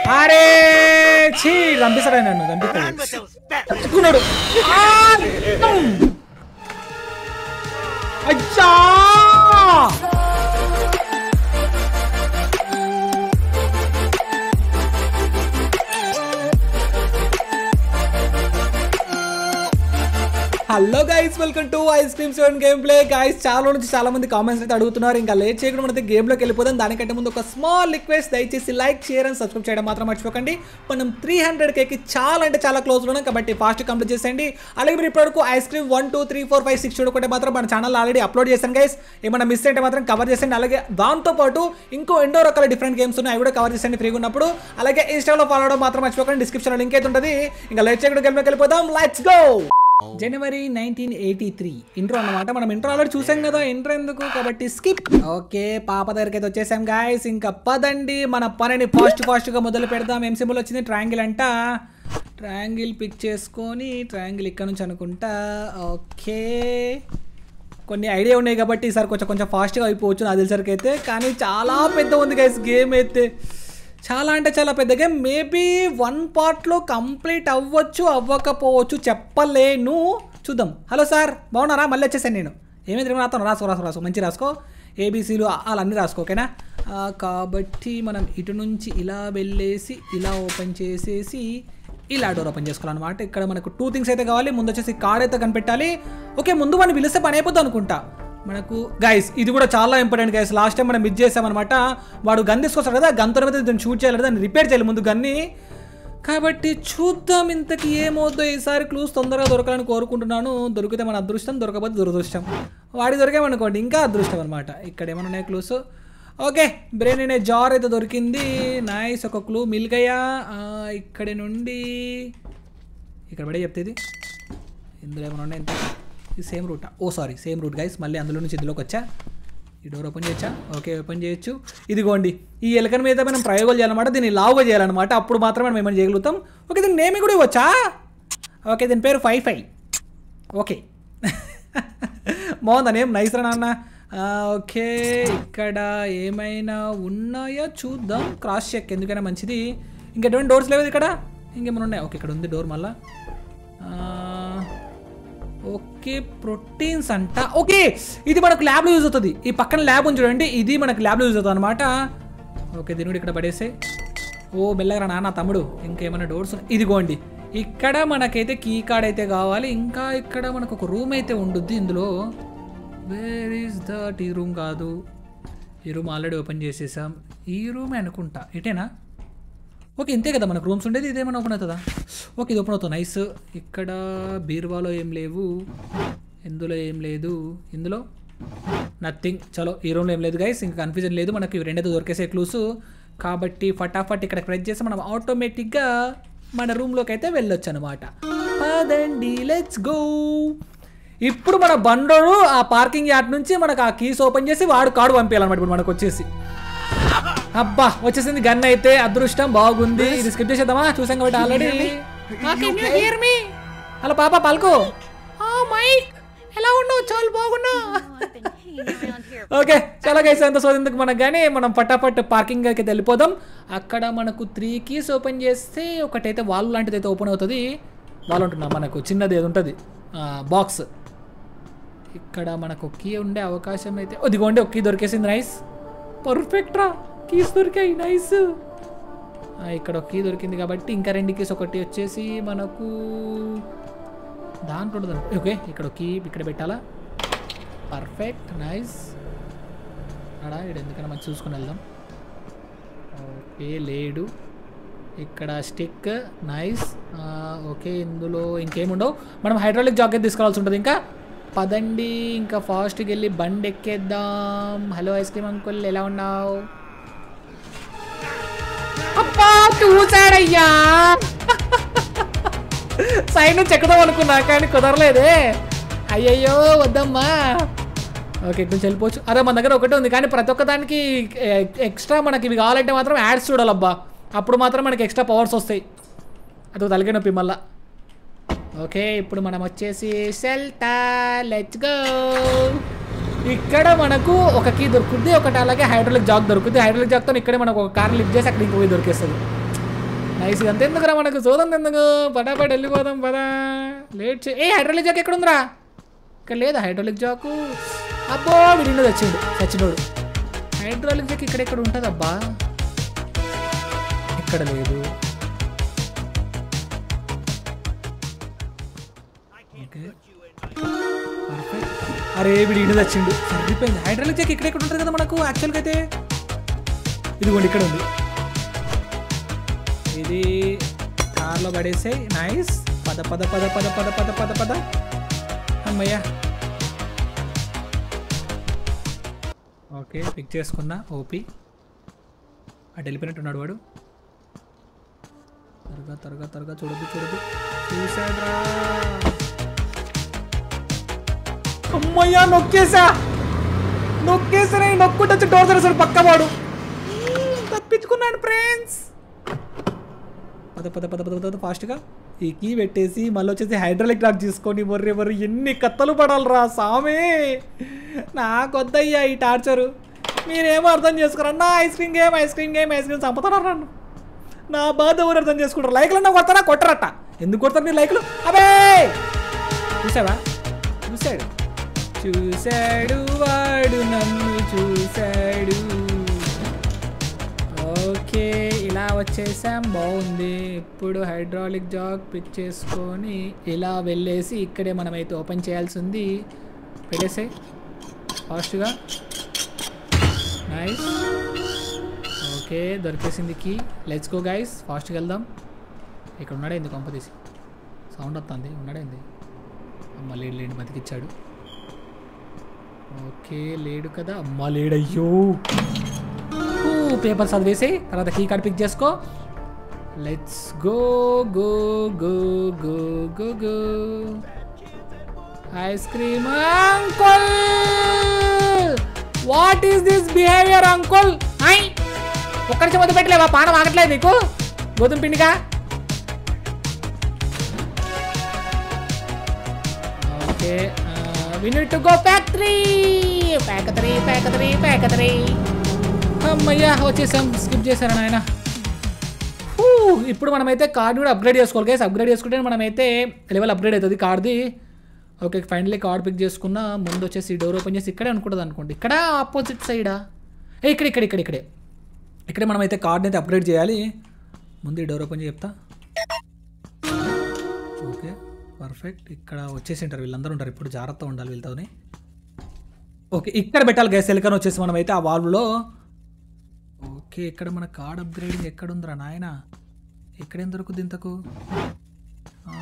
అరే చీ చంపిస్తాడు ఆయన నన్ను చంపిస్తాడు చచ్చుకున్నాడు ఆ! అచ్చా hello guys welcome to ice cream seven game play guys చాలా నుంచి చాలా మంది కామెంట్స్ అయితే అడుగుతున్నారు ఇంకా లేట్ చేయకుండా మనకి గేమ్లోకి వెళ్ళిపోదాం దానికంటే ముందు ఒక స్మాల్ రిక్వెస్ట్ దయచేసి లైక్ షేర్ అండ్ సబ్స్క్రైబ్ చేయడం మాత్రం మర్చిపోకండి మనం త్రీ హండ్రెడ్ కేకి చాలా అంటే చాలా క్లోజ్ ఉన్నాం కాబట్టి ఫాస్ట్ కంప్లీట్ చేసేయండి అలాగే మీరు ఇప్పటివరకు ice cream one two three four five six చూడకుంటే మాత్రం మన ఛానల్ ఆల్రెడీ అప్లోడ్ చేశాను గైస్ ఏమైనా మిస్ అయితే మాత్రం కవర్ చేసేయండి అలాగే దాంతో పాటు ఇంకో ఎన్నో రకాల డిఫరెంట్ గేమ్స్ ఉన్నాయి అవి కూడా కవర్ చేసేయండి ఫ్రీగా ఉన్నప్పుడు అలాగే ఇన్స్టాలో ఫాలో అవడం మాత్రం మర్చిపోకండి డిస్క్రిప్షన్లో లింక్ అయితే ఉంటుంది ఇంకా లేట్ చేయకుండా గేమ్లోకి వెళ్ళిపోదాం let's go January nineteen eighty three intro అన్నమాట మనం ఇంట్రో ఆల్రెడీ చూసాం కదా ఇంట్రో ఎందుకు కాబట్టి స్కిప్ ఓకే పాప దగ్గరికి అయితే వచ్చేసాం గాయస్ ఇంకా పదండి మన పనిని ఫాస్ట్ ఫాస్ట్గా మొదలు పెడదాం ఏం సింబల్ వచ్చింది ట్రయాంగిల్ అంట ట్రయాంగిల్ పిక్ చేసుకొని ట్రయాంగిల్ ఇక్కడ నుంచి అనుకుంటా ఓకే కొన్ని ఐడియా ఉన్నాయి కాబట్టి ఈసారి కొంచెం కొంచెం ఫాస్ట్గా అయిపోవచ్చు నాకు తెలిసరికి అయితే కానీ చాలా పెద్ద ఉంది గైస్ గేమ్ అయితే చాలా అంటే చాలా పెద్ద గేమ్ మేబీ వన్ పార్ట్లో కంప్లీట్ అవ్వచ్చు అవ్వకపోవచ్చు చెప్పలేను చూద్దాం హలో సార్ బాగున్నారా మళ్ళీ వచ్చేసాను నేను ఏమైంది రాస్తాను రాసుకో రాసుకో రాసుకో మంచి రాసుకో ఏబీసీలు అలా అన్నీ రాసుకో ఓకేనా ఆ, కాబట్టి మనం ఇటు నుంచి ఇలా వెళ్ళేసి ఇలా ఓపెన్ చేసేసి ఇలా డోర్ ఓపెన్ చేసుకోవాలన్నమాట ఇక్కడ మనకు టూ థింగ్స్ అయితే కావాలి ముందు వచ్చేసి కార్డ్ అయితే కనిపెట్టాలి ఓకే ముందు మనం పిలిస్తే పని అయిపోద్ది అనుకుంటా మనకు గైస్ ఇది కూడా చాలా ఇంపార్టెంట్ గైస్ లాస్ట్ టైం మనం మిస్ చేసామన్నమాట వాడు గన్ తీసుకొస్తాడు కదా గన్ తర్వాత దాన్ని షూట్ చేయాలి కదా దాన్ని రిపేర్ చేయాలి ముందు గన్ని కాబట్టి చూద్దాం ఇంతకి ఏమవుతుందో ఈసారి క్లూస్ తొందరగా దొరకాలని కోరుకుంటున్నాను దొరికితే మన అదృష్టం దొరకకపోతే దురదృష్టం వాడి దొరికామనుకోండి ఇంకా అదృష్టం అనమాట ఇక్కడ ఏమైనా ఉన్నాయి క్లూస్ ఓకే బ్రెయిన్ అనే జార్ అయితే దొరికింది నైస్ ఒక క్లూ మిల్గయ్యా ఇక్కడి నుండి ఇక్కడ పడే చెప్తే ఇది ఇందులో ఏమైనా ఉన్నాయి ఇంత ఇది సేమ్ రూటా oh sorry same route guys మళ్ళీ అందులో నుంచి ఇందులోకి వచ్చా ఈ డోర్ ఓపెన్ చేయొచ్చా ఓకే ఓపెన్ చేయొచ్చు ఇదిగోండి ఈ ఎలకన మీద మనం ప్రయోగాలు చేయాలన్నమాట దీన్ని లావుగా చేయాలన్నమాట అప్పుడు మాత్రమే మనం ఏమైనా చేయగలుగుతాం ఓకే దీని నేమ్ కూడా ఇవ్వచ్చా ఓకే దీని పేరు ఫైవ్ ఫైవ్ ఓకే బాగుందా నేమ్ నైస్ రా నాన్న ఆ, ఓకే ఇక్కడ ఏమైనా ఉన్నాయా చూద్దాం క్రాస్ చెక్ ఎందుకైనా మంచిది ఇంకెటువంటి డోర్స్ లేవు ఇక్కడ ఇంకేమైనా ఉన్నాయి ఓకే ఇక్కడ ఉంది డోర్ మళ్ళా ఆ, ఓకే ప్రోటీన్స్ అంట ఓకే ఇది మనకు ల్యాబ్లో యూజ్ అవుతుంది ఈ పక్కన ల్యాబ్ ఉంది చూడండి ఇది మనకు ల్యాబ్లో యూజ్ అవుతుంది అనమాట ఓకే దీని కూడా ఇక్కడ పడేసే ఓ మెల్లగరా నాన్న తమ్ముడు ఇంకేమైనా డోర్స్ ఉన్నాయి ఇదిగోండి ఇక్కడ మనకైతే కీ కార్డ్ అయితే కావాలి ఇంకా ఇక్కడ మనకు ఒక రూమ్ అయితే ఉండుద్ది ఇందులో వేర్ ఈస్ దట్ ఈ రూమ్ కాదు ఈ రూమ్ ఆల్రెడీ ఓపెన్ చేసేసాం ఈ రూమే అనుకుంటా ఇటేనా ఓకే ఇంతే కదా మనకు రూమ్స్ ఉండేది ఇదేమైనా ఓపెన్ అవుతుందా ఓకే ఇది ఓపెన్ అవుతుంది నైస్ ఇక్కడ బీరువాలో ఏం లేవు ఇందులో ఏం లేదు ఇందులో నథింగ్ చలో ఈ రూమ్లో ఏం లేదు గైస్ ఇంకా కన్ఫ్యూజన్ లేదు మనకి ఇవి రెండైతే దొరికేసే క్లూస్ కాబట్టి ఫటాఫట్ ఇక్కడ ప్రెస్ చేసి మనం ఆటోమేటిక్గా మన రూమ్లోకి అయితే వెళ్ళొచ్చు అనమాట పదండి లెట్స్ గో ఇప్పుడు మన బండోడు ఆ పార్కింగ్ యార్డ్ నుంచి మనకు ఆ కీస్ ఓపెన్ చేసి వాడు కార్డు పంపించాలన్నమాట ఇప్పుడు మనకు వచ్చేసి అబ్బా వచ్చేసింది గన్ అయితే అదృష్టం బాగుంది ఇది స్కిప్ చేసేద్దామా చూసాం కాబట్టి ఆల్రెడీ హలో పాప పలుకు మైక్ ఎలా ఉన్నావు చాలా బాగున్నా ఓకే చాలా గైస్ ఎంత సోదిందుకు మనకు కానీ మనం పటాపట్ పార్కింగ్ అయితే వెళ్ళిపోదాం అక్కడ మనకు త్రీ కీస్ ఓపెన్ చేస్తే ఒకటైతే వాల్ లాంటిది అయితే ఓపెన్ అవుతుంది వాల్ ఉంటున్నా మనకు చిన్నది ఏది ఉంటుంది బాక్స్ ఇక్కడ మనకు కీ ఉండే అవకాశం అయితే ఇదిగోండి ఒక కీ దొరికేసింది నైస్ పర్ఫెక్ట్ రా కీస్ దొరికాయి నైస్ ఇక్కడ ఒక కీ దొరికింది కాబట్టి ఇంకా రెండు కీస్ ఒకటి వచ్చేసి మనకు దాంట్లో ఉంటుంది ఓకే ఇక్కడ ఒక కీ ఇక్కడ పెట్టాలా పర్ఫెక్ట్ నైస్ అడా ఇక్కడ ఎందుకైనా మంచి చూసుకుని వెళ్దాం ఓకే లేడు ఇక్కడ స్టిక్ నైస్ ఓకే ఇందులో ఇంకేముండవు మనం హైడ్రాలిక్ జాకెట్ తీసుకోవాల్సి ఉంటుంది ఇంకా పదండి ఇంకా ఫాస్ట్కి వెళ్ళి బండి ఎక్కేద్దాం హలో ఐస్ క్రీమ్ అంకుల్ ఎలా ఉన్నావు అబ్బా చూసాడయ్యా సైడ్ నుంచి ఎక్కుదాం అనుకున్నా కానీ కుదరలేదే అయ్యయ్యో వద్దమ్మా ఓకే కొంచెం వెళ్ళిపోవచ్చు అరే మన దగ్గర ఒకటే ఉంది కానీ ప్రతి ఒక్క దానికి ఎక్స్ట్రా మనకి ఇవి కావాలంటే మాత్రం యాడ్స్ చూడాలబ్బా అప్పుడు మాత్రం మనకి ఎక్స్ట్రా పవర్స్ వస్తాయి అది తలకే నొప్పి మళ్ళా ఓకే ఇప్పుడు మనం వచ్చేసి సెల్టా లెట్స్ గో ఇక్కడ మనకు ఒక కీ దొరుకుతుంది ఒకటి అలాగే హైడ్రోలిక్ జాక్ దొరుకుతుంది హైడ్రోలిక్ జాక్తో ఇక్కడే మనకు ఒక కార్ లిఫ్ట్ చేసి అక్కడ ఇంకొక దొరికేస్తుంది నైస్ అంత ఎందుకురా మనకు చూద్దాం ఎందుకు పటాపట్ వెళ్ళిపోదాం పదా లేట్ చే ఏ హైడ్రాలిక్ జాక్ ఎక్కడ ఉందిరా ఇక్కడ లేదా హైడ్రాలిక్ జాకు అబ్బో వీడిన్నో వచ్చిండు చచ్చినోడు హైడ్రాలిక్ జాక్ ఇక్కడ ఎక్కడ ఉంటుంది అబ్బా ఇక్కడ లేదు ఓకే పర్ఫెక్ట్ అరే వీడు ఇంటి వచ్చిండు సరిపోయింది హైడ్రాలిక్ జాక్ ఇక్కడ ఎక్కడ ఉంటుంది కదా మనకు యాక్చువల్గా అయితే ఇదిగోండి ఇక్కడ ఉంది ఇది కార్లో పడేసాయి నైస్ పద పద పద పద పద పద పద పద అమ్మయ్యా ఓకే పిక్ చేసుకున్నా ఓపి అటు వెళ్ళిపోయినట్టున్నాడు వాడు త్వరగా త్వరగా త్వరగా చూడద్దు చూడద్దు చూసాడ్రా అమ్మయ్యా నొక్కేసా నొక్కేసా నొక్కుంటే వచ్చి డోర్ తెరసాడు పక్కవాడు తప్పించుకున్నాను ఫ్రెండ్స్ పద పద పద పద పద ఫాస్ట్గా ఈ కీ పెట్టేసి మళ్ళీ వచ్చేసి హైడ్రాలిక్ లాక్ తీసుకొని బొర్రె బొర్రె ఎన్ని కత్తలు పడాలరా సామే నాకొద్దయ్యా ఈ టార్చరు మీరేమో అర్థం చేసుకోరన్నా ice cream game ice cream game ice cream చంపుతున్నారు నన్ను నా బాధ ఎవరు అర్థం చేసుకుంటారు లైక్లు అన్నా కొడతారా కొట్టరట ఎందుకు కొడతారు మీరు లైక్లు అబే చూసావా చూశాడు చూశాడు వాడు నన్ను చూశాడు ఓకే ఇలా వచ్చేసాం బాగుంది ఇప్పుడు హైడ్రాలిక్ జాక్ పిక్ చేసుకొని ఇలా వెళ్ళేసి ఇక్కడే మనమైతే ఓపెన్ చేయాల్సి ఉంది పెట్టేసాయి ఫాస్ట్గా నైస్ ఓకే దొరికేసింది కీ లెట్స్ గో గైస్ ఫాస్ట్గా వెళ్దాం ఇక్కడ ఉన్నాడేంది కొంప తీసి సౌండ్ వస్తుంది ఉన్నాడేంది అమ్మ లేడు లేడు బతికిచ్చాడు ఓకే లేడు కదా అమ్మ లేడయ్యో పేపర్స్ చదివేసి తర్వాత కీ కార్డ్ పిక్ చేసుకో let's go go go go go go ice cream uncle what is this behaviour uncle I ఒక్కడి మొదలు పెట్టలేవా పానం ఆగట్లేదు నీకు గోధుమ పిండిగా okay we need to go factory factory factory factory అమ్మయ్యా వచ్చేసాం స్కిప్ చేశారా నాయన హూ, ఇప్పుడు మనమైతే కార్డ్ కూడా అప్గ్రేడ్ చేసుకోవాలి గైస్ అప్గ్రేడ్ చేసుకుంటే మనమైతే లెవెల్ అప్గ్రేడ్ అవుతుంది కార్డ్ది ఓకే ఫైనలీ కార్డ్ పిక్ చేసుకున్న ముందు వచ్చేసి డోర్ ఓపెన్ చేసి ఇక్కడే అనుకుంటుంది అనుకోండి ఇక్కడ ఆపోజిట్ సైడా ఏ ఇక్కడ ఇక్కడ ఇక్కడ ఇక్కడే ఇక్కడే మనమైతే కార్డ్ని అయితే అప్గ్రేడ్ చేయాలి ముందు ఈ డోర్ ఓపెన్ చేసి చెప్తా ఓకే పర్ఫెక్ట్ ఇక్కడ వచ్చేసి ఉంటారు వీళ్ళందరూ ఉంటారు ఇప్పుడు జాగ్రత్తగా ఉండాలి వీళ్ళతోని ఓకే ఇక్కడ పెట్టాలి గ్యాస్ ఎలికన్ వచ్చేసి మనమైతే ఆ వాల్వ్లో ఓకే ఇక్కడ మన కార్డ్ అప్గ్రేడింగ్ ఎక్కడ ఉందిరా నాయన ఎక్కడేం దొరుకుద్ది ఇంతకు ఆ,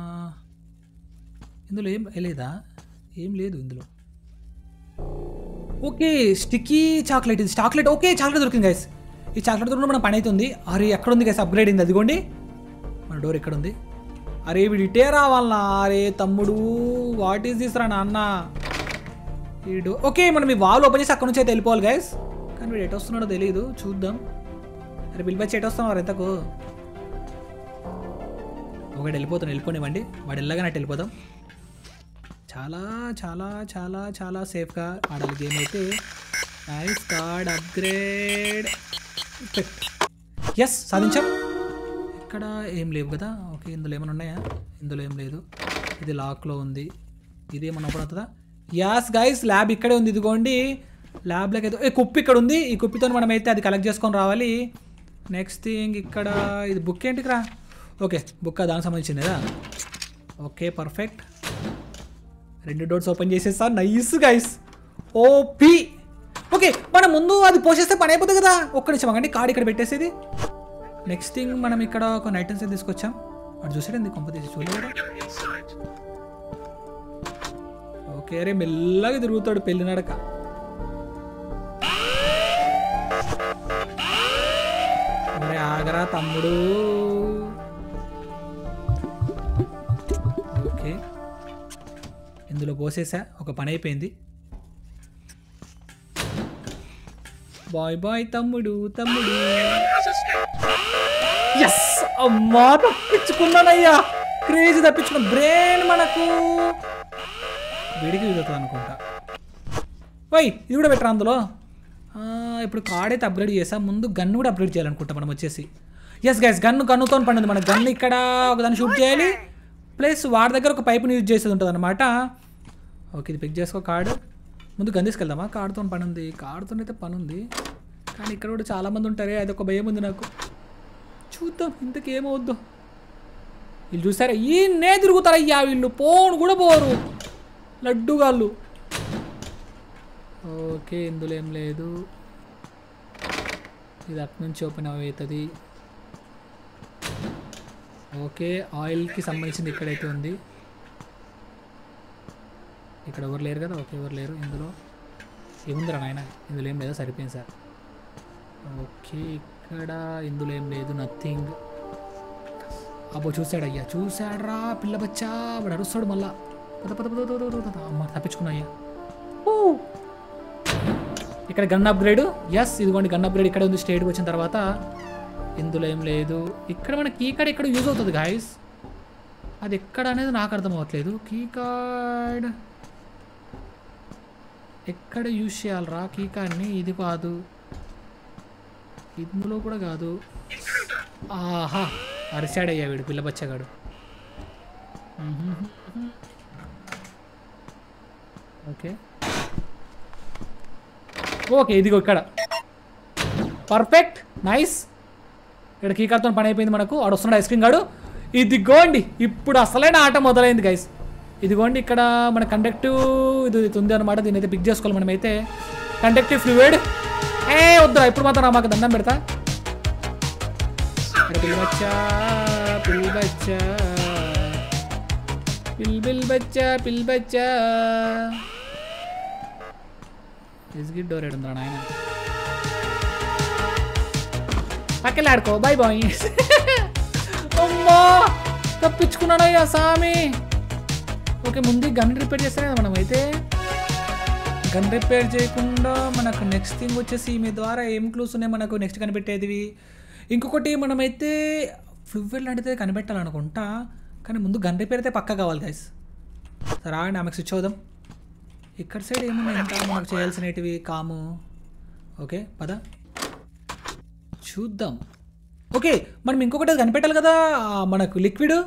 ఇందులో ఏం లేదా ఏం లేదు ఇందులో ఓకే స్టిక్కీ చాక్లెట్ ఇది చాక్లెట్ ఓకే చాక్లెట్ దొరికింది గైస్ ఈ చాక్లెట్ దొరికి మన పని అవుతుంది అరే ఎక్కడ ఉంది గైస్ అప్గ్రేడింగ్ అదిగోండి మన డోర్ ఎక్కడ ఉంది అరే వీడు ఇటే రావాలనా అరే తమ్ముడు వాట్ ఈస్ దిస్ రా నాన్న వీడు ఓకే మనం ఈ వాల్ ఓపెన్ చేసి అక్కడ నుంచి అయితే వెళ్ళిపోవాలి గైస్ కానీ వీడు ఎటు వస్తున్నాడో తెలియదు చూద్దాం అరే పిలిపచ్చి ఎటు వస్తున్నావు ఎంతకు ఒకటి వెళ్ళిపోతాను వెళ్ళిపోనివ్వండి వాడు వెళ్ళగానే అటు వెళ్ళిపోదాం చాలా చాలా చాలా చాలా సేఫ్గా ఆడాలి గేమ్ అయితే నైస్ కార్డ్ అప్గ్రేడ్ ఎస్ సాధించాం ఇక్కడ ఏం లేవు కదా ఓకే ఇందులో ఏమైనా ఉన్నాయా ఇందులో ఏం లేదు ఇది లాక్లో ఉంది ఇది ఏమన్నా ఓపెన్ అవుతుందా యాస్ గైస్ ల్యాబ్ ఇక్కడే ఉంది ఇదిగోండి ల్యాబ్లోకి అయితే ఏ కుప్పి ఇక్కడ ఉంది ఈ కుప్పితో మనం అయితే అది కలెక్ట్ చేసుకొని రావాలి నెక్స్ట్ థింగ్ ఇక్కడ ఇది బుక్ ఏంటికిరా ఓకే బుక్ దానికి సంబంధించింది కదా ఓకే పర్ఫెక్ట్ రెండు డోర్స్ ఓపెన్ చేసేస్తా నైస్ గైస్ ఓపి ఓకే మనం ముందు అది పోసేస్తే పని అయిపోతుంది కదా ఒక్క నిమిషం ఆగండి కార్డ్ ఇక్కడ పెట్టేసేది నెక్స్ట్ థింగ్ మనం ఇక్కడ కొన్ని ఐటమ్స్ అయితే తీసుకొచ్చాం అది చూసాడండి కొంప తీసి చూడలేదు ఓకే రే మెల్లగా తిరుగుతాడు పెళ్లి నడక అరే ఆగరా తమ్ముడు ఓకే ఇందులో పోసేసా ఒక పని అయిపోయింది బాయ్ బాయ్ తమ్ముడు తమ్ముడు ఎస్ అమ్మా తప్పించుకున్నానయ్యా క్రేజీ తప్పించుకున్నా బ్రెయిన్ మనకు విడికి విడుతుంది అనుకుంటా వై ఇది కూడా పెట్టరా అందులో ఆ, ఇప్పుడు కార్డ్ అయితే అప్గ్రేడ్ చేసా ముందు గన్ కూడా అప్గ్రేడ్ చేయాలనుకుంటా మనం వచ్చేసి ఎస్ గైస్ గన్ను గన్నుతో పండింది మన గన్ను ఇక్కడ ఒకదాన్ని షూట్ చేయాలి ప్లస్ వాడి దగ్గర ఒక పైపుని యూజ్ చేసేది ఉంటుంది అనమాట ఓకే ఇది పిక్ చేసుకో కార్డు ముందు గన్ తీసుకెళ్దామా కార్డుతో పని ఉంది కార్డుతో అయితే పని ఉంది కానీ ఇక్కడ కూడా చాలామంది ఉంటారే అది ఒక భయం ఉంది నాకు చూద్దాం ఇంతకు ఏమవుద్దో వీళ్ళు చూసారా ఈ నే తిరుగుతారయ్యా వీళ్ళు పోను కూడా పోరు లడ్డుగాళ్ళు ఓకే ఇందులో ఏం లేదు ఇది అటు నుంచి ఓపెన్ అవుతుంది ఓకే ఆయిల్కి సంబంధించింది ఇక్కడైతే ఉంది ఇక్కడ ఎవరు లేరు కదా ఓకే ఎవరు లేరు ఇందులో ఏముందిరా నాయన ఇందులో ఏం లేదా సరిపోయింది సార్ ఓకే ఇక్కడ ఇందులో ఏం లేదు నథింగ్ అబ్బో చూశాడు అయ్యా చూశాడ్రా పిల్ల బచ్చా వాడు అరుస్తాడు మళ్ళా పద పద పద పద పద పద. అమ్మ తప్పించుకున్నా అయ్యా ఊ. ఇక్కడ గన్ అప్గ్రేడ్ ఎస్ ఇదిగోండి గన్ అప్గ్రేడ్ ఇక్కడ ఉంది స్టేట్కి వచ్చిన తర్వాత ఇందులో ఏం లేదు ఇక్కడ మన కీ కార్డ్ ఇక్కడ యూజ్ అవుతుంది గాయస్ అది ఎక్కడ అనేది నాకు అర్థం అవ్వట్లేదు కీ కార్డ్ ఎక్కడ యూజ్ చేయాలరా కీ కార్డ్ని ఇది కాదు ఇందులో కూడా కాదు ఆహా అరిశాడయ్యా వీడు పిల్ల బచ్చగాడు ఓకే ఓకే ఇదిగో ఇక్కడ పర్ఫెక్ట్ నైస్ ఇక్కడ కీకార్తో పని అయిపోయింది మనకు ఆడు వస్తున్నాడు ఐస్ క్రీమ్ గాడు ఇదిగోండి ఇప్పుడు అసలైన ఆట మొదలైంది గైస్ ఇదిగోండి ఇక్కడ మన కండక్టివ్ ఇది ఇది ఉంది అనమాట దీని అయితే పిక్ చేసుకోవాలి మనమైతే కండక్టివ్ ఫ్లూయిడ్ ఏ వద్దురా ఇప్పుడు మాత్రం రా మాకు దండం పెడతా ఇక్కడ పిల్ బచ్చా పిల్ బచ్చా పిల్ బిల్ బచ్చా పిల్ బచ్చా ఎస్గిట్ డోర్ ఏడుందిరా నాయన పక్కన ఆడుకో బాయ్ బాయ్ అమ్మా తప్పించుకున్నాడయ్యా సామి ఓకే ముందు గన్ రిపేర్ చేస్తానే కదా మనం అయితే గన్ రిపేర్ చేయకుండా మనకు నెక్స్ట్ థింగ్ వచ్చేసి మీ ద్వారా ఏం క్లూస్ ఉన్నాయి మనకు నెక్స్ట్ కనిపెట్టేదివి ఇంకొకటి మనమైతే ఫ్లూవెల్ లాంటిది కనిపెట్టాలనుకుంటా కానీ ముందు గన్ రిపేర్ అయితే పక్కా కావాలి గైస్ సరే ఆగండి ఆమెకు స్విచ్ అవుదాం ఇక్కడ సైడ్ ఏమున్నాయి ఇంకా మనకు చేయాల్సినవి కాము ఓకే పద చూద్దాం ఓకే మనం ఇంకొకటి అది కనిపెట్టాలి కదా ఆ, మనకు లిక్విడ్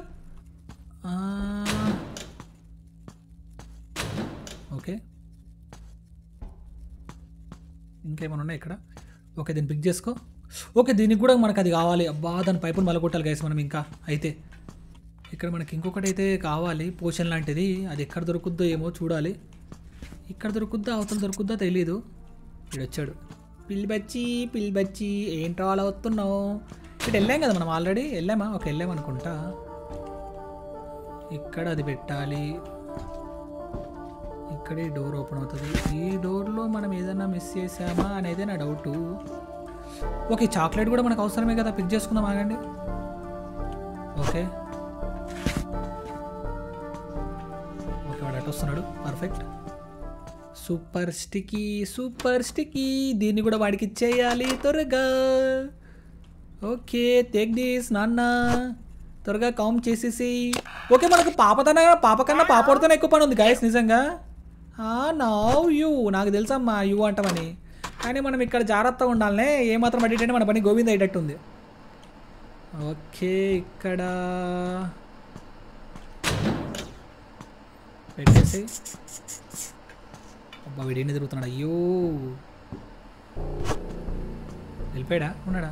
ఓకే ఇంకేమైనా ఉన్నాయి ఇక్కడ ఓకే దీన్ని పిక్ చేసుకో ఓకే దీనికి కూడా మనకు అది కావాలి అబ్బా దాని పైపుని మలగొట్టాలి గైస్ మనం ఇంకా అయితే ఇక్కడ మనకి ఇంకొకటి అయితే కావాలి పోషన్ లాంటిది అది ఎక్కడ దొరుకుద్దో ఏమో చూడాలి ఇక్కడ దొరుకుద్దా అవతల దొరుకుద్దా తెలీదు ఇక్కడ వచ్చాడు పిల్లి బచ్చి పిల్లి బచ్చి ఏంటో అలా వస్తున్నావు ఇటు వెళ్ళాం కదా మనం ఆల్రెడీ వెళ్ళామా ఓకే వెళ్ళాం అనుకుంటా ఇక్కడ అది పెట్టాలి ఇక్కడే డోర్ ఓపెన్ అవుతుంది ఈ డోర్లో మనం ఏదైనా మిస్ చేసామా అనేది నా డౌట్ ఓకే చాక్లెట్ కూడా మనకు అవసరమే కదా పిక్ చేసుకుందాం ఆగండి ఓకే ఓకే వాడు అటు వస్తున్నాడు perfect super sticky super sticky దీన్ని కూడా వాడికి ఇచ్చేయాలి త్వరగా ఓకే టేక్ దిస్ నాన్న త్వరగా కౌంట్ చేసేసి ఓకే మనకు పాపతన పాప కన్నా పాపడితోనే ఎక్కువ పని ఉంది గాయస్ నిజంగా నవ్ యూ నాకు తెలుసమ్మా యూ అంటామని కానీ మనం ఇక్కడ జాగ్రత్తగా ఉండాలనే ఏమాత్రం అడిగితే మన పని గోవింద అయ్యేటట్టు ఉంది ఓకే ఇక్కడ పెట్టేసి అబ్బా వీడేంటి తిరుగుతున్నాడు అయ్యో వెళ్ళిపోయాడా ఉన్నాడా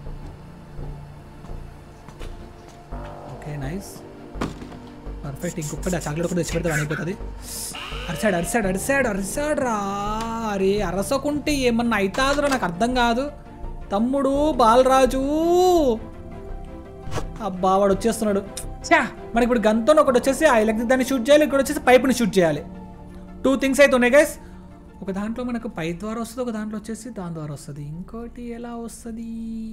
ఓకే నైస్ పర్ఫెక్ట్ ఇంకొకటి ఆ చాక్లెట్ కూడా తెచ్చి పెడితే అయిపోతుంది అరిసాడు అరిసాడు అరిసాడు అరిసాడు రా అరే అరసకుంటే ఏమన్నా అవుతాదురా నాకు అర్థం కాదు తమ్ముడు బాలరాజు అబ్బా వాడు వచ్చేస్తున్నాడు చా మనకి ఇప్పుడు గన్తో ఒకటి వచ్చేసి ఆ ఎలక్ట్రిక్ దాన్ని షూట్ చేయాలి ఇక్కడ వచ్చేసి పైప్ని షూట్ చేయాలి టూ థింగ్స్ అయితే ఉన్నాయి గైస్ ఒక దాంట్లో మనకు పై ద్వారా వస్తుంది ఒక దాంట్లో వచ్చేసి దాని ద్వారా వస్తుంది ఇంకోటి ఎలా వస్తుంది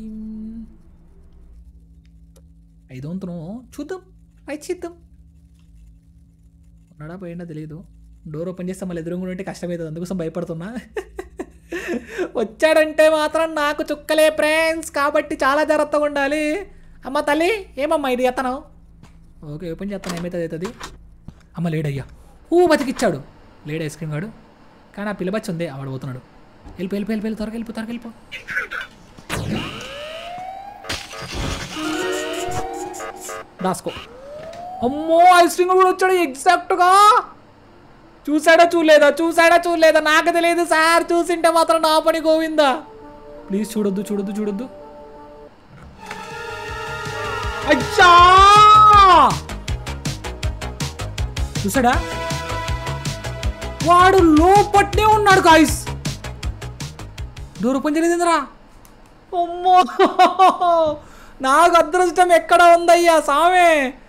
ఐదొంతును చూద్దాం పై చేద్దాం ఉన్నాడా పోయిందా తెలియదు డోర్ ఓపెన్ చేస్తే మళ్ళీ ఎదురుగా ఉంటే కష్టమవుతుంది అందుకోసం భయపడుతున్నా వచ్చాడంటే మాత్రం నాకు చుక్కలే ఫ్రెండ్స్ కాబట్టి చాలా జాగ్రత్తగా ఉండాలి అమ్మ తల్లి ఏమమ్మా ఇది ఎత్తనం ఓకే ఓపెన్ చేస్తాను ఏమైతుంది అవుతుంది అమ్మ లేడయ్యా ఊ బతికిచ్చాడు లేడు ఐస్ క్రీమ్ గాడు కానీ ఆ పిల్లబచ్చి ఉంది ఆవిడ పోతున్నాడు వెళ్ళిపో వెళ్ళిపో వెళ్ళిపో త్వరగా వెళ్ళిపో త్వరగా వెళ్ళిపో రాసుకో అమ్మో ఐస్ క్రీమ్ కూడా వచ్చాడు ఎగ్జాక్ట్గా చూసాడా చూడలేదా చూసాడా చూడలేదా నాకు తెలియదు సార్ చూసింటే మాత్రం నా పని గోవిందా ప్లీజ్ చూడొద్దు చూడొద్దు చూడొద్దు అచ్చా చూసాడా వాడు లోపట్నే ఉన్నాడు గాయస్ డోర్ ఓపెన్ చేయలేదురా అమ్మో నాకు అదృష్టం ఎక్కడ ఉందయ్యా సామే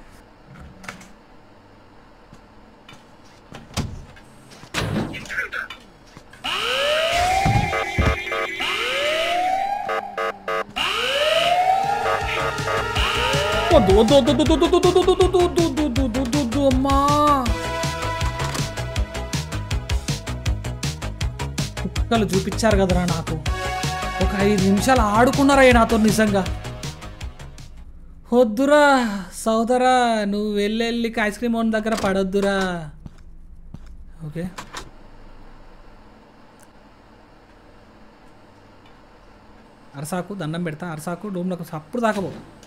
వద్దు వద్దు వద్దు వద్దు వద్దు వద్దు వద్దు వద్దు వద్దు వద్దు వద్దు వద్దు వద్దు వద్దు అమ్మా కుక్కలు చూపించారు కదరా నాకు ఒక ఐదు నిమిషాలు ఆడుకున్నారయ్య నాతో నిజంగా వద్దురా సోదరా నువ్వు వెళ్ళి వెళ్ళి ఐస్ క్రీమ్ వన్ దగ్గర పడొద్దురా ఓకే అరసాకు దండం పెడతా అరసాకు రూమ్లోకి అప్పుడు దాకపో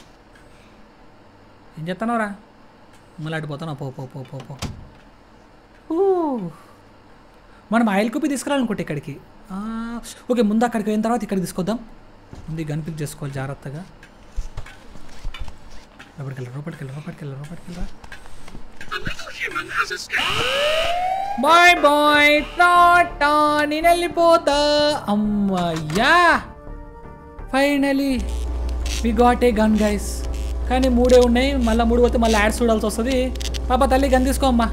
ఏం చేస్తున్నావురా మళ్ళీ అడిపోతాను పో పో పో పో పో ఊ. మనం ఆయిల్ కుప్పి తీసుకురాలనుకుంటే ఇక్కడికి ఆ, ఓకే ముందు అక్కడికి అయిన తర్వాత ఇక్కడికి తీసుకొద్దాం ముందు ఈ గన్ పిక్ చేసుకోవాలి జాగ్రత్తగా లోపలికి వెళ్ళరా లోపలికి వెళ్ళరా లోపలికి వెళ్ళరా లోపలికి వెళ్ళరా బాయ్ బాయ్ టాటా నేను వెళ్ళిపోతా అమ్మయ్యా finally we got a gun guys కానీ మూడే ఉన్నాయి మళ్ళీ మూడు పోతే మళ్ళీ యాడ్స్ చూడాల్సి వస్తుంది పాప తల్లి గన్ తీసుకో అమ్మా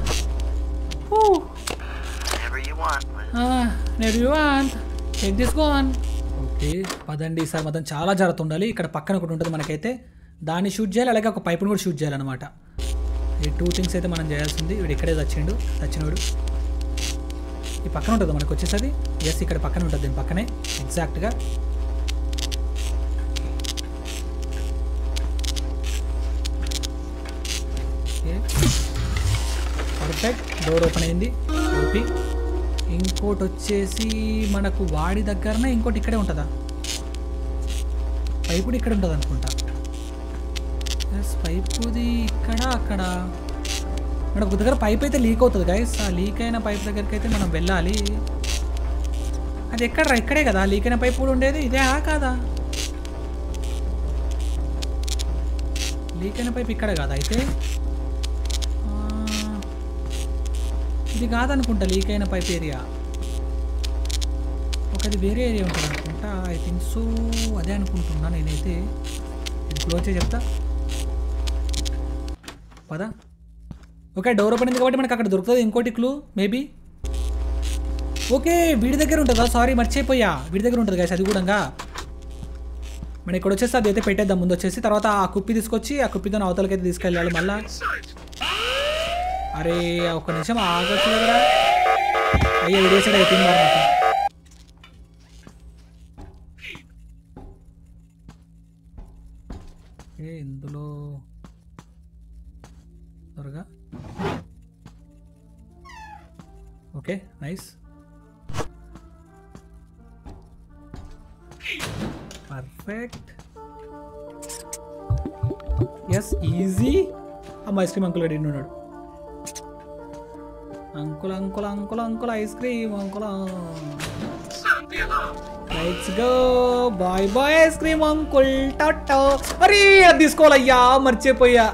Whatever you want. నెర్ you want take this gun okay పదండి ఈసారి మాత్రం చాలా జాగ్రత్త ఉండాలి ఇక్కడ పక్కన ఒకటి ఉంటుంది మనకైతే దాన్ని షూట్ చేయాలి అలాగే ఒక పైపుని కూడా షూట్ చేయాలన్నమాట ఈ టూ థింగ్స్ అయితే మనం చేయాల్సింది వీడు ఇక్కడే చచ్చిండు చచ్చినవాడు ఈ పక్కన ఉంటుంది మనకు వచ్చేసరి ఎస్ ఇక్కడ పక్కన ఉంటుంది దీని పక్కనే ఎగ్జాక్ట్గా పర్ఫెక్ట్ డోర్ ఓపెన్ అయింది ఓపి ఇంకోటి వచ్చేసి మనకు వాడి దగ్గరనే ఇంకోటి ఇక్కడే ఉంటుందా పైపు కూడా ఇక్కడ ఉంటుంది అనుకుంటా ఎస్ పైపుది ఇక్కడ అక్కడ మనకు ఒక దగ్గర పైప్ అయితే లీక్ అవుతుంది గైస్ ఆ లీక్ అయిన పైప్ దగ్గరికి అయితే మనం వెళ్ళాలి అది ఎక్కడ ఇక్కడే కదా లీక్ అయిన పైప్ కూడా ఉండేది ఇదే ఆ కాదా లీక్ అయిన పైప్ ఇక్కడ కాదా అయితే ఆ, ఇది కాదనుకుంటా లీక్ అయిన పైప్ ఏరియా ఒకది వేరే ఏరియా ఉంటుంది అనుకుంటా ఐ థింక్ సో అదే అనుకుంటున్నా నేనైతే ఇది క్లోజ్ చేసి చెప్తా పదా ఓకే డోర్ ఓపెన్ అయింది కాబట్టి మనకు అక్కడ దొరుకుతుంది ఇంకోటి క్లూ మేబీ ఓకే వీడి దగ్గర ఉంటుందా సారీ మర్చిపోయా వీడి దగ్గర ఉంటుంది కదా అది కూడా మనం ఇక్కడ వచ్చేసి అది అయితే పెట్టేద్దాం ముందు వచ్చేసి తర్వాత ఆ కుప్పి తీసుకొచ్చి ఆ కుప్పితో అవతలకి అయితే తీసుకెళ్ళాలి మళ్ళా అరే ఒక నిమిషం ఆగొచ్చు కదరా అయ్యో విడేసాడు అయిపోయింది మరి నాకు ఏ ఇందులో త్వరగా okay nice perfect yes easy అమ్మ ఐస్ క్రీమ్ అంకుల్ అడిగి ఉన్నాడు uncle uncle uncle uncle ice cream uncle let's go bye bye ice cream uncle tata అరే అది తీసుకోవాలయ్యా మర్చిపోయా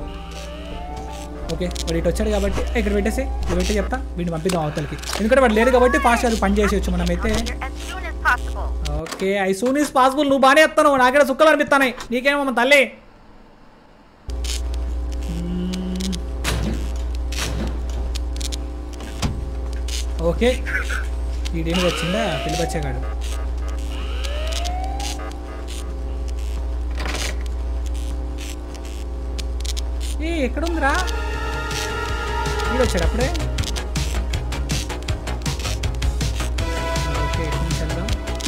ఓకే వాడు ఇటు వచ్చాడు కాబట్టి ఇక్కడ పెట్టేసి ఇక్కడ పెట్టి చెప్తా వీడిని పంపిద్దాం అవతలకి ఎందుకంటే వాడు లేడు కాబట్టి ఫాస్ట్ అది పని చేసేయచ్చు మనమైతే Here as soon as possible. Okay I soon is possible నువ్వు బాగానే ఎత్తాను నాకే సుక్కలు అనిపిస్తాయి నీకేమో తల్లి మ్మ్. ఓకే వీడేమి వచ్చిందా పిలిపచ్చేగాడు ఏ ఎక్కడుందిరా వీడు వచ్చాడు అప్పుడే ఓకే ఎక్కడి నుంచి వెళ్దాం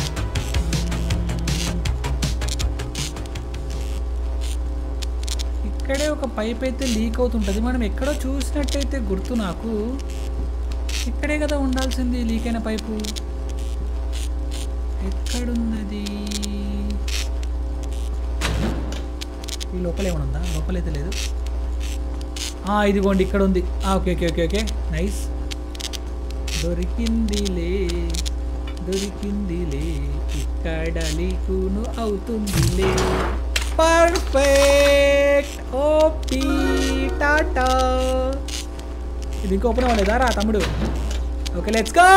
ఇక్కడే ఒక పైప్ అయితే లీక్ అవుతుంటుంది మనం ఎక్కడో చూసినట్టయితే గుర్తు నాకు ఇక్కడే కదా ఉండాల్సింది లీక్ అయిన పైపు ఎక్కడున్నది ఈ లోపల ఏమైనా ఉందా లోపలైతే లేదు ఆ, ఇదిగోండి ఇక్కడ ఉంది ఆ, okay okay okay okay nice దొరికిందిలే దొరికిందిలే ఇక్కడ లీకును అవుతుందిలే పర్ఫెక్ట్ ఓపీ టాటా ఇది ఇంకో ఓపెన్ అవ్వలేదా రా తమ్ముడు ఓకే లెట్స్ గో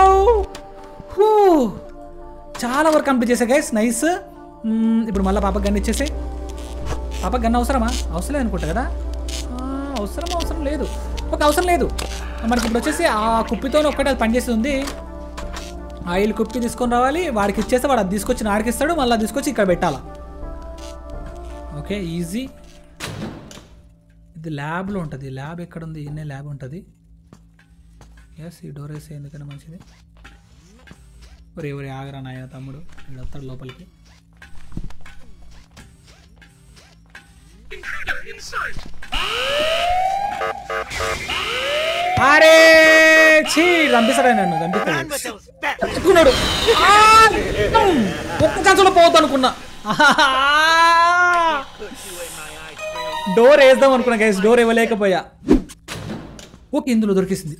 చాలా వరకు కంప్లీట్ చేసా గైస్ నైస్ ఇప్పుడు మళ్ళీ పాప గన్ ఇచ్చేసి పాప గన్ అవసరమా అవసరం లేదు అనుకుంటా కదా ఆ, అవసరం అవసరం లేదు ఒక అవసరం లేదు మనకి ఇప్పుడు వచ్చేసి ఆ కుప్పితో ఒక్కటే అది పనిచేస్తుంది ఉంది ఆయిల్ కుప్పి తీసుకొని రావాలి వాడికి ఇచ్చేస్తే వాడు అది తీసుకొచ్చి నాడికి ఇస్తాడు మళ్ళీ అది తీసుకొచ్చి ఇక్కడ పెట్టాలా ఓకే ఈజీ ఇది ల్యాబ్లో ఉంటుంది ల్యాబ్ ఎక్కడ ఉంది ఇన్నే ల్యాబ్ ఉంటుంది ఎస్ ఈ డోర్ వేసే ఎందుకన్నా మంచిది ఒరే ఎవరి ఆగరా నాయన తమ్ముడు వీడు వస్తాడు లోపలికి అరే చీ చంపిస్తాడే నన్ను చంపిస్తాడు చచ్చుకున్నాడు ఆ! ఒక్క ఛాన్స్లో పోవద్దు అనుకున్నా డోర్ వేద్దాం అనుకున్నా గైస్ డోర్ ఇవ్వలేకపోయా ఓకే ఇందులో దొరికేసింది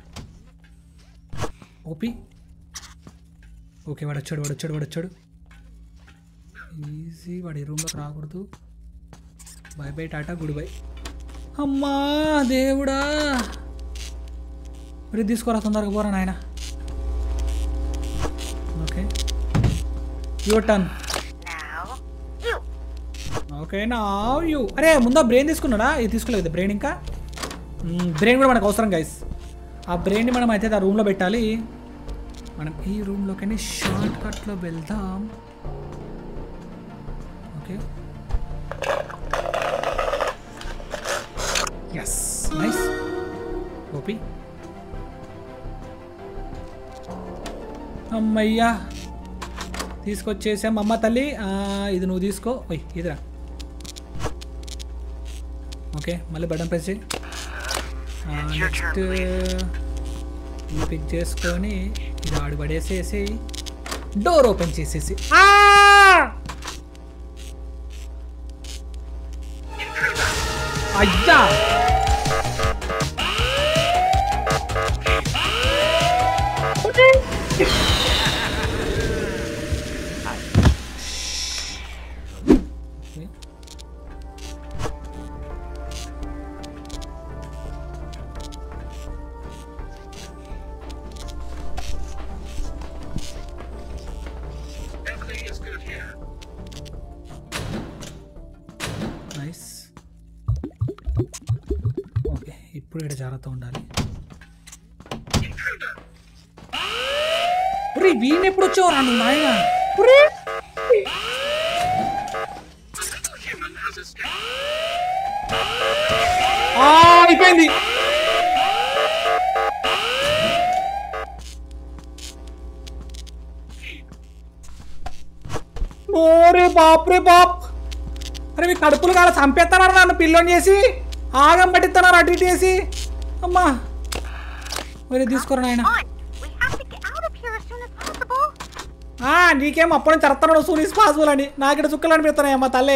ఓపి ఓకే వాడు వచ్చాడు వాడు వచ్చాడు వాడు వచ్చాడు ఈజీ వాడి రూమ్లోకి రాకూడదు bye bye tata goodbye అమ్మా దేవుడా మరి తీసుకోరా తొందరగా పోరా నాయన okay your turn Now, you. Okay నా యూ అరే ముందా బ్రెయిన్ తీసుకున్నాడా ఇది తీసుకోలేదు బ్రెయిన్ ఇంకా బ్రెయిన్ కూడా మనకు అవసరం గైస్ ఆ బ్రెయిన్ని మనం అయితే ఆ రూమ్లో పెట్టాలి మనం ఈ రూమ్లోకి షార్ట్ కట్లో వెళ్దాం ఓకే ఎస్ నైస్ ఓపి అమ్మయ్యా తీసుకొచ్చేసాం అమ్మ తల్లి ఆ, ఇది నువ్వు తీసుకో ఓయ్ ఇదిరా ఓకే మళ్ళీ బటన్ ప్రెస్ చేయి నెక్స్ట్ ఇది పిక్ చేసుకొని ఇది ఆడు పడేసేసి డోర్ ఓపెన్ చేసేసి ఆ! అయ్యా ఓకే. నైస్ ఓకే ఇప్పుడు ఇక్కడ జాగ్రత్త ఉండాలి ఒరే వీణ్ ఎప్పుడు వచ్చావు రా నువ్వు నాయన ఒరే! ఆ, అయిపోయింది ఓరే బాప్ రే బాప్ అరే మీ కడుపులు కాల చంపేస్తున్నారు నన్ను పిల్లని చేసి ఆగం పట్టిస్తున్నారు అటు ఇటు చేసి అమ్మా ఒరే తీసుకోరా నాయన On. We have to get out of here as soon as possible. ఆ, నీకేం అప్పటి నుంచి అర్థం సూన్ ఇస్ పాసిబుల్ అని నాకిడ చుక్కలు అనిపిస్తున్నాయి అమ్మ తల్లే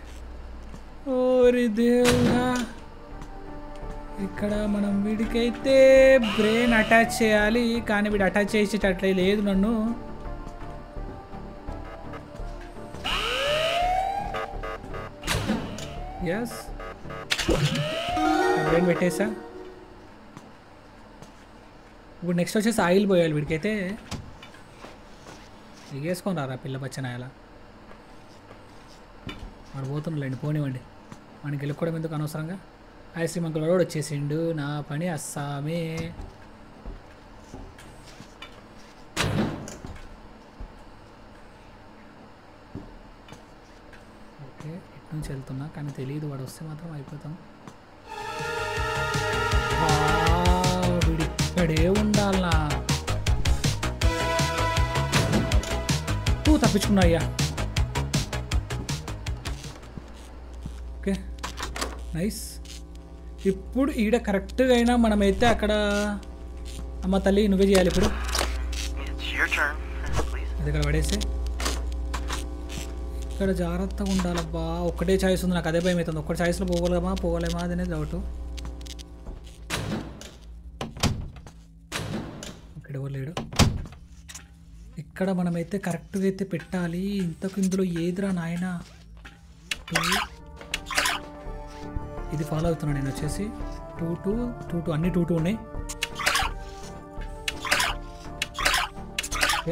ఓరి దేవుడా ఇక్కడ మనం వీడికైతే బ్రెయిన్ అటాచ్ చేయాలి కానీ వీడు అటాచ్ చేసేటట్లే లేదు నన్ను ఎస్ బ్రెయిన్ పెట్టేసా ఇప్పుడు నెక్స్ట్ వచ్చేసి ఆయిల్ పోయాలి వీడికైతే దిగేసుకొని రారా పిల్ల పచ్చనాయల వాడు పోతున్నాడండి పోనివ్వండి మనకి గెలుక్కోవడం ఎందుకు అనవసరంగా ఐస్ క్రీమ్ అంకుల్ కూడా వచ్చేసిండు నా పని అస్సామే ఓకే ఇటు నుంచి వెళ్తున్నా కానీ తెలియదు వాడు వస్తే మాత్రం అయిపోతాం వావ్, వీడు ఇక్కడే ఉండాలనా టూ తప్పించుకున్నా అయ్యా ఓకే నైస్ ఇప్పుడు ఈడ కరెక్ట్గా అయినా మనమైతే అక్కడ అమ్మ తల్లి నువ్వే చేయాలి ఇప్పుడు It's your turn. Please. అది ఇక్కడ పడేసి ఇక్కడ జాగ్రత్తగా ఉండాలబ్బా ఒక్కటే ఛాయిస్ ఉంది నాకు అదే భయం అవుతుంది ఒక్కటి ఛాయిస్లో పోగలమా పోగలేమా అది అనేది డౌట్ ఇక్కడ ఎవరు లేడు ఇక్కడ మనమైతే కరెక్ట్గా అయితే పెట్టాలి ఇంతకు ఇందులో ఏదిరా నాయన టూ ఇది ఫాలో అవుతున్నా నేను వచ్చేసి టూ టూ టూ టూ అన్ని టూ టూ ఉన్నాయి ఓకే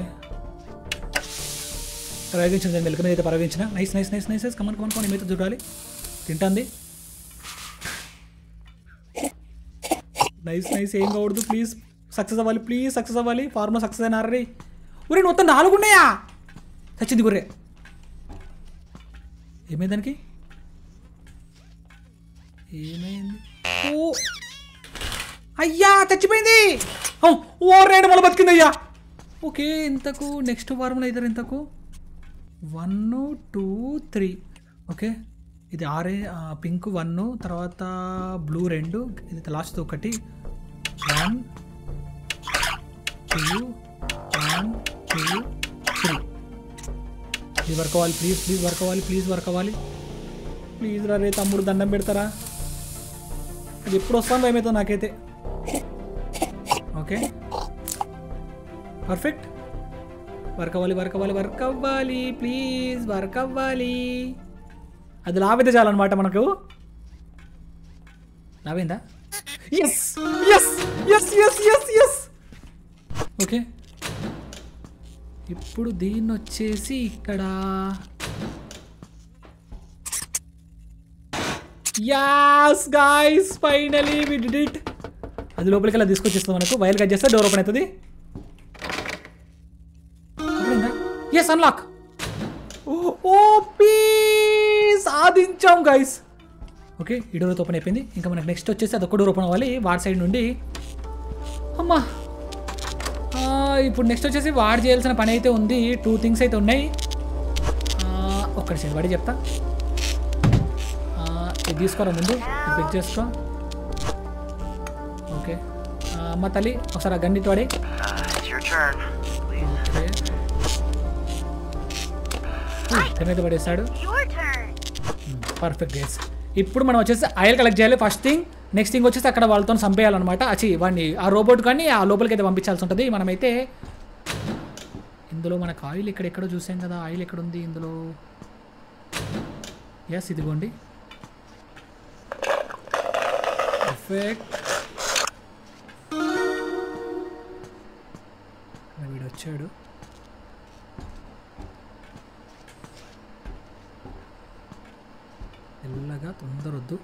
ప్రయోగించిన మెలక మీద అయితే ప్రయోగించిన nice nice nice nice nice come on come on come on ఏమైతే చూడాలి తింటాంది నైస్ నైస్ ఏం కావద్దు ప్లీజ్ సక్సెస్ అవ్వాలి ప్లీజ్ సక్సెస్ అవ్వాలి ఫార్మర్ సక్సెస్ అయినా రే ఊరే మొత్తం నాలుగు ఉన్నాయా చచ్చింది గుర్రే ఏమైంది దానికి ఏమైంది ఓ అయ్యా చచ్చిపోయింది ఔ, ఓ రేడు మళ్ళీ బతికింది అయ్యా ఓకే ఇంతకు నెక్స్ట్ ఫార్ములా ఇద్దరు ఇంతకు వన్ టూ త్రీ ఓకే ఇది ఆరే పింక్ వన్ తర్వాత బ్లూ రెండు ఇది లాస్ట్ ఒకటి one two one two three ఇది వర్క్ అవ్వాలి ప్లీజ్ ప్లీజ్ వర్క్ అవ్వాలి ప్లీజ్ వర్క్ అవ్వాలి ప్లీజ్ రా రే తమ్ముడు దండం పెడతారా అది ఎప్పుడు వస్తాను భయమవుతుంది నాకైతే ఓకే పర్ఫెక్ట్ వర్క్ అవ్వాలి వర్క్ అవ్వాలి వర్క్ అవ్వాలి ప్లీజ్ వర్క్ అవ్వాలి అది లాభైతే చాలన్నమాట మనకు లాభైందా yes yes yes yes yes yes okay ఇప్పుడు దీన్ని వచ్చేసి ఇక్కడ yes guys finally we did it అది లోపలికి అలా తీసుకొచ్చేస్తుంది మనకు వైర్ కట్ చేస్తే డోర్ ఓపెన్ అవుతుంది ఎస్ అన్లాక్ ఓ సాధించాం గైస్ ఓకే ఈ డోర్ ఓపెన్ అయిపోయింది ఇంకా మనకి నెక్స్ట్ వచ్చేసి అదొక డోర్ ఓపెన్ అవ్వాలి వాడి సైడ్ నుండి అమ్మా ఆ, ఇప్పుడు నెక్స్ట్ వచ్చేసి వాడు చేయాల్సిన పని అయితే ఉంది టూ థింగ్స్ అయితే ఉన్నాయి ఆ, ఒక్కటి సెకండ్ వాడి చెప్తా ఆ, ఇది తీసుకోరా ముందు ఇది పిక్ చేసుకో ఓకే ఆ, అమ్మ తల్లి ఒకసారి ఆ గండి వాడి Uh, it's your turn. Please. Okay తినైతే పడేస్తాడు Your turn. పర్ఫెక్ట్ గైస్ ఇప్పుడు మనం వచ్చేసి ఆయిల్ కలెక్ట్ చేయాలి ఫస్ట్ థింగ్ నెక్స్ట్ థింగ్ వచ్చేసి అక్కడ వాళ్ళతో చంపేయాలన్నమాట అచ్చి వాడిని ఆ రోబోట్ కానీ ఆ లోపలికి అయితే పంపించాల్సి ఉంటుంది మనమైతే ఇందులో మనకు ఆయిల్ ఇక్కడ ఎక్కడో చూసాం కదా ఆయిల్ ఎక్కడ ఉంది ఇందులో ఎస్ ఇదిగోండి పర్ఫెక్ట్ వీడు వచ్చాడు మెల్లగా తొందరొద్దు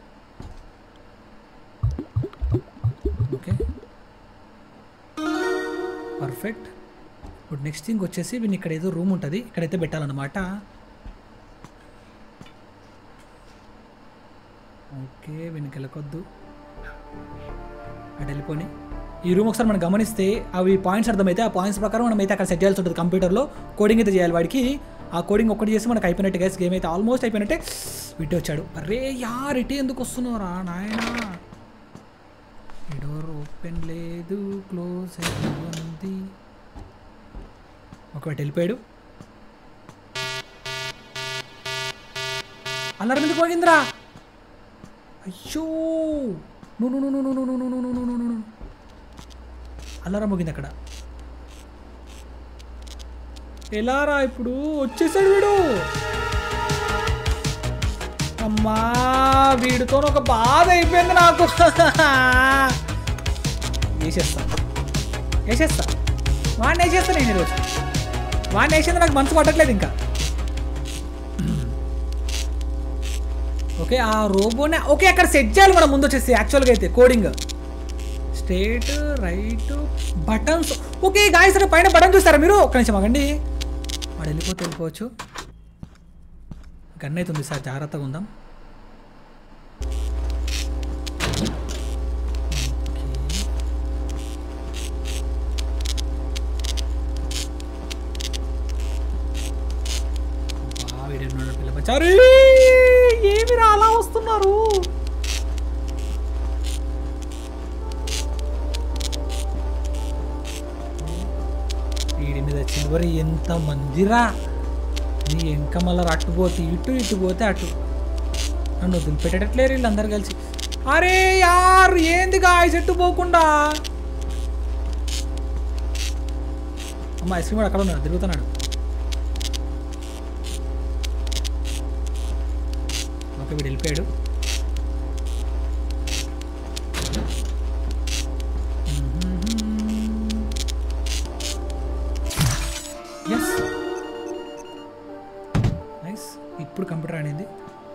ఓకే పర్ఫెక్ట్ ఇప్పుడు నెక్స్ట్ థింగ్ వచ్చేసి వీని ఇక్కడ ఏదో రూమ్ ఉంటుంది ఇక్కడైతే పెట్టాలన్నమాట ఓకే వీనికి వెళ్ళకొద్దు అటు వెళ్ళిపోని ఈ రూమ్ ఒకసారి మనం గమనిస్తే అవి పాయింట్స్ అర్థమైతే ఆ పాయింట్స్ ప్రకారం మనం అయితే అక్కడ సెట్ చేయాల్సి ఉంటుంది కంప్యూటర్లో కోడింగ్ అయితే చేయాలి వాడికి ఆ కోడింగ్ ఒక్కటి చేసి మనకు అయిపోయినట్టు గైస్ గేమ్ అయితే ఆల్మోస్ట్ అయిపోయినట్టే ఇటు వచ్చాడు అరే యార్ ఇటే ఎందుకు వస్తున్నారా నాయనా ఈ డోర్ ఓపెన్ లేదు క్లోజ్ అయి ఉంది ఒకటి వెళ్ళిపోయాడు అల్లరి ఎందుకు పోగిందిరా అయ్యో నూ నూ నూ నూ నూ నూ నూ నూ నూ నూ నూ నూ అల్లారం మోగింది అక్కడ ఎలారా ఇప్పుడు వచ్చేసాడు వీడు అమ్మా వీడితో ఒక బాధ అయిపోయింది నాకు వేసేస్తా వేసేస్తా వాడిని వేసేస్తా నేను ఈరోజు వాడిని వేసేది నాకు మనసు పట్టట్లేదు ఇంకా ఓకే ఆ రోబోనే ఓకే అక్కడ సెట్ చేయాలి మనం ముందు వచ్చేసి యాక్చువల్గా అయితే coding straight right buttons okay guys అక్కడ పైన బటన్ చూస్తారా మీరు ఒక్క నిమిషం ఆగండి వాడు వెళ్ళిపోతే వెళ్ళిపోవచ్చు గన్ అవుతుంది సార్ జాగ్రత్తగా ఉందాం బా, వీడెన్నాడు పిల్ల బచ్చారు. ఏమిరా అలా వస్తున్నారు వీడి మీద చివరి ఎంత మందిరా నీ ఇంకా మళ్ళీ అటు పోతే ఇటు ఇటు పోతే అటు నన్ను వదిలిపెట్టేటట్లేరు వీళ్ళందరూ కలిసి అరే యార్ ఏంది గాయ చెట్టు పోకుండా అమ్మ ఐస్ క్రీమ్ కూడా అక్కడ ఉన్నాడు తిరుగుతున్నాడు ఓకే వీడు వెళ్ళిపోయాడు ఎస్ నైస్ ఇప్పుడు కంప్యూటర్ అనేది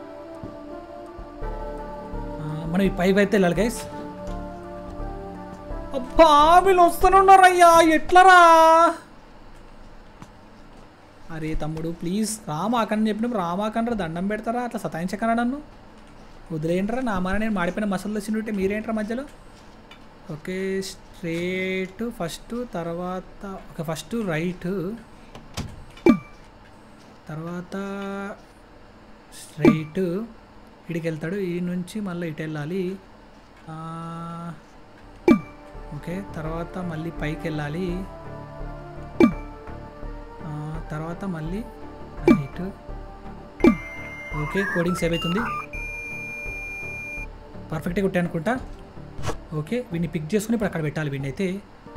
ఆ, మనం ఈ పైపు అయితే వెళ్ళాలి గైస్ అబ్బా వీళ్ళు వస్తున్నారయ్యా ఎట్లరా అరే తమ్ముడు ప్లీజ్ రామాకని చెప్పినప్పుడు రామాకనరా దండం పెడతారా అట్లా సతాయించకరా నన్ను వదిలేయంటారా నా మాన నేను మాడిపోయిన మసాలా వచ్చినట్టే మీరేంటారా మధ్యలో ఓకే స్ట్రేట్ ఫస్ట్ తర్వాత ఓకే ఫస్ట్ రైట్ తర్వాత స్ట్రైట్ ఇడికి వెళ్తాడు ఈ నుంచి మళ్ళీ ఇటు వెళ్ళాలి ఆ, ఓకే తర్వాత మళ్ళీ పైకి వెళ్ళాలి ఆ, తర్వాత మళ్ళీ రైట్ ఓకే కోడింగ్ సేవ్ అవుతుంది పర్ఫెక్ట్గా కుట్టాను అనుకుంటా ఓకే వీడిని పిక్ చేసుకుని ఇప్పుడు అక్కడ పెట్టాలి వీడిని అయితే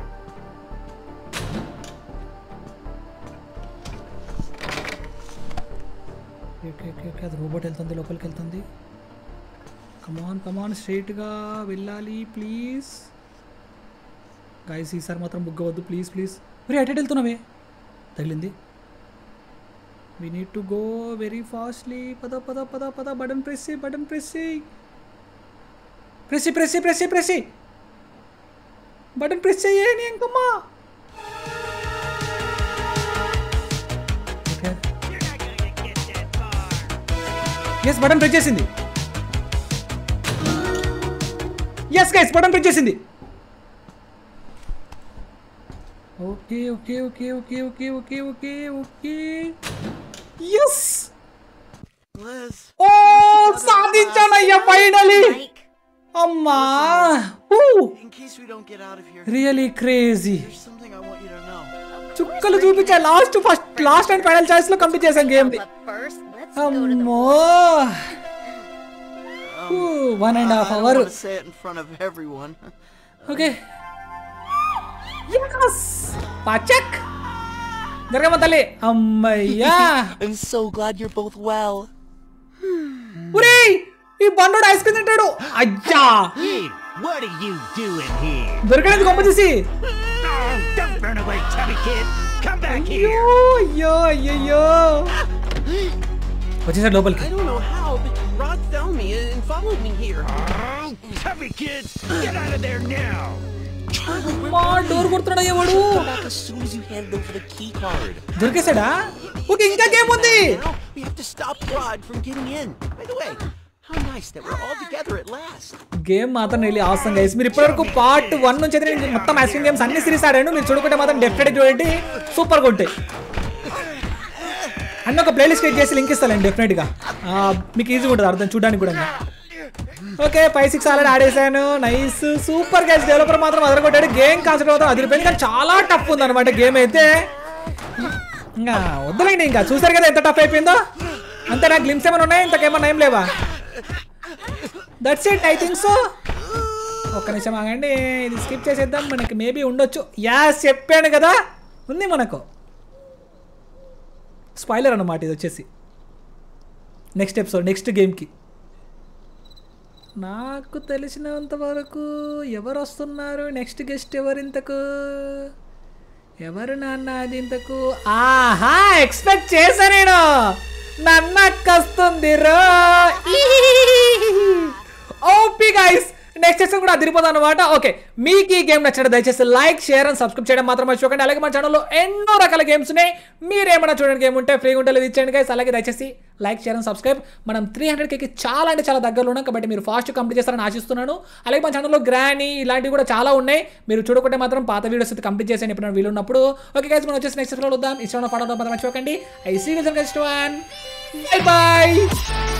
ఓకే ఓకే ఓకే అది రోబోట్ వెళ్తుంది లోపలికి వెళ్తుంది కమాన్ కమాన్ స్ట్రైట్గా వెళ్ళాలి ప్లీజ్ గాయస్ ఈసారి మాత్రం బుగ్గ వద్దు ప్లీజ్ ప్లీజ్ మరి అటెట్ వెళ్తున్నావే తగిలింది we need to go very fastly పద పద పద పద button press button press press press press press button press చేయని ఇంకమ్మా ఓకే ఎస్ బటన్ ప్రెస్ చేసింది ఎస్ గైస్ బటన్ ప్రెస్ చేసింది okay okay okay okay okay okay okay okay yes Liz. ఓ సాధించానయ్యా ఫైనలీ Mike, అమ్మా In case we don't get out of here, really crazy there's something I want you to know. చుక్కలు చూపించా last first last and final choice లో complete చేశాను game ని but first, let's go to the అమ్మో Um, one and I- half I don't our want to say it in front of everyone. Okay పచక్ జరగమ్మ తల్లి అమ్మయ్యా I'm so glad you're both well. ఒరేయ్ ఈ బండోడు ice cream తింటాడు అయ్యా Hey, what are you doing here? దొరకలేదు గొప్ప తీసి Oh, don't run away, chubby kid. Come back అయ్యో here. అయ్యో అయ్యయ్యో వచ్చేసాడు లోపలికి I don't know how, but Rod found me and followed me here. Oh, chubby kids, get out of there now. మా door కొడుతున్నాడు ఎవడు Come back as soon as you hand over the key card. దొరికేసాడా okay ఇంకా game ఉంది Now we have to stop Rod from getting in. By the way, how nice that we're all together at last. Game మాత్రం వెళ్ళి అవసరం guys మీరు ఇప్పటివరకు part one నుంచి అయితే నేను మొత్తం ఐస్ క్రీమ్ గేమ్స్ అన్ని సిరీస్ ఆడాను మీరు చూడకుంటే మాత్రం డెఫినెట్ చూడండి సూపర్ ఉంటాయి అన్న ఒక ప్లేలిస్ట్ క్రియేట్ చేసి లింక్ ఇస్తాను డెఫినెట్గా మీకు ఈజీగా ఉంటుంది అర్థం చూడడానికి కూడా ఓకే ఫైవ్ సిక్స్ ఆల్రెడీ ఆడేసాను నైస్ సూపర్ గైస్ డెవలపర్ మాత్రం అదరగొట్టాడు గేమ్ కాన్సెప్ట్ మాత్రం అదిరిపోయింది కానీ చాలా టఫ్ ఉంది అనమాట గేమ్ అయితే ఇంకా వద్దులేండి ఇంకా చూసారు కదా ఎంత టఫ్ అయిపోయిందో అంతే నాకు గ్లిమ్స్ ఏమైనా ఉన్నాయి ఇంతకేమన్నా ఏం లేవా that's it I think so ఒక్క నిమిషం ఆగండి ఇది స్కిప్ చేసేద్దాం మనకి మేబీ ఉండొచ్చు యాస్ చెప్పాను కదా ఉంది మనకు స్పాయిలర్ అన్నమాట ఇది వచ్చేసి నెక్స్ట్ ఎపిసోడ్ నెక్స్ట్ గేమ్కి నాకు తెలిసినంత వరకు ఎవరు వస్తున్నారు నెక్స్ట్ గెస్ట్ ఎవరు ఇంతకు ఎవరు నాన్న అది ఇంతకు ఆహా ఎక్స్పెక్ట్ చేశా నేను నన్నక్కొస్తుంది రో ఓపీ గైస్ నెక్స్ట్ సెషన్ కూడా అదిరిపోతుంది అనమాట ఓకే మీకు ఈ గేమ్ నచ్చిన దయచేసి లైక్ షేర్ అండ్ సబ్స్క్రైబ్ చేయడం మాత్రం మర్చిపోకండి అలాగే మన ఛానల్లో ఎన్నో రకాల గేమ్స్ ఉన్నాయి మీరు ఏమైనా చూడండి గేమ్ ఉంటే ఫ్రీగా ఉంటే లేదు ఇచ్చేయండి గైస్ అలాగే దయచేసి లైక్ షేర్ అండ్ సబ్స్క్రైబ్ మనం త్రీ హండ్రెడ్కి చాలా అంటే చాలా దగ్గరలో ఉన్నాం కాబట్టి మీరు ఫాస్ట్ కంప్లీట్ చేస్తారని ఆశిస్తున్నాను అలాగే మన ఛానల్లో గ్రానీ ఇలాంటివి కూడా చాలా ఉన్నాయి మీరు చూడకుంటే మాత్రం పాత వీడియోస్ అయితే కంప్లీట్ చేసేయండి ఎప్పుడైనా వీలు ఉన్నప్పుడు ఓకే గైస్ మనం వచ్చేసి నెక్స్ట్ ఎపిసోడ్ వద్దాం ఇష్టం ఫాలో మాత్రం మర్చిపోకండి I see next one bye bye